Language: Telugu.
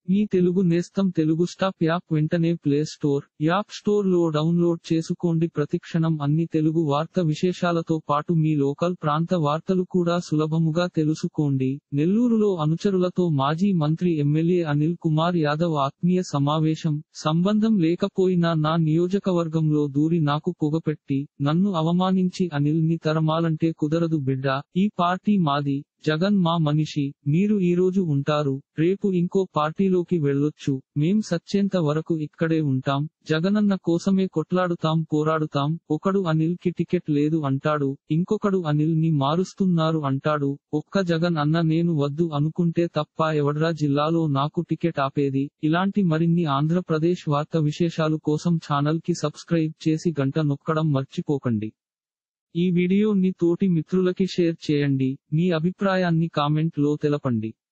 మీ తెలుగు నేస్తం తెలుగు స్టాప్ యాప్ వెంటనే ప్లే స్టోర్ యాప్ స్టోర్ లో డౌన్లోడ్ చేసుకోండి ప్రతిక్షణం అన్ని తెలుగు వార్త విశేషాలతో పాటు మీ లోకల్ ప్రాంత వార్తలు కూడా సులభముగా తెలుసుకోండి నెల్లూరులో అనుచరులతో మాజీ మంత్రి ఎమ్మెల్యే అనిల్ కుమార్ యాదవ్ ఆత్మీయ సమావేశం సంబంధం లేకపోయినా నా నియోజకవర్గంలో దూరి నాకు పొగపెట్టి నన్ను అవమానించి అనిల్ ని తరమాలంటే కుదరదు బిడ్డ ఈ పార్టీ మాది జగన్ మా మనిషి మీరు ఈ రోజు ఉంటారు రేపు ఇంకో పార్టీలోకి వెళ్ళొచ్చు మేం సచ్చేంత వరకు ఇక్కడే ఉంటాం జగనన్న కోసమే కొట్లాడుతాం పోరాడుతాం ఒకడు అనిల్ కి టికెట్ లేదు అంటాడు ఇంకొకడు అనిల్ ని మారుస్తున్నారు అంటాడు ఒక్క జగన్ అన్న నేను వద్దు అనుకుంటే తప్ప ఎవడ్రా జిల్లాలో నాకు టికెట్ ఆపేది ఇలాంటి మరిన్ని ఆంధ్రప్రదేశ్ వార్త విశేషాలు కోసం ఛానల్ కి సబ్స్క్రైబ్ చేసి గంట నొక్కడం మర్చిపోకండి ఈ వీడియోని తోటి మిత్రులకి షేర్ చేయండి మీ అభిప్రాయాన్ని కామెంట్ లో తెలపండి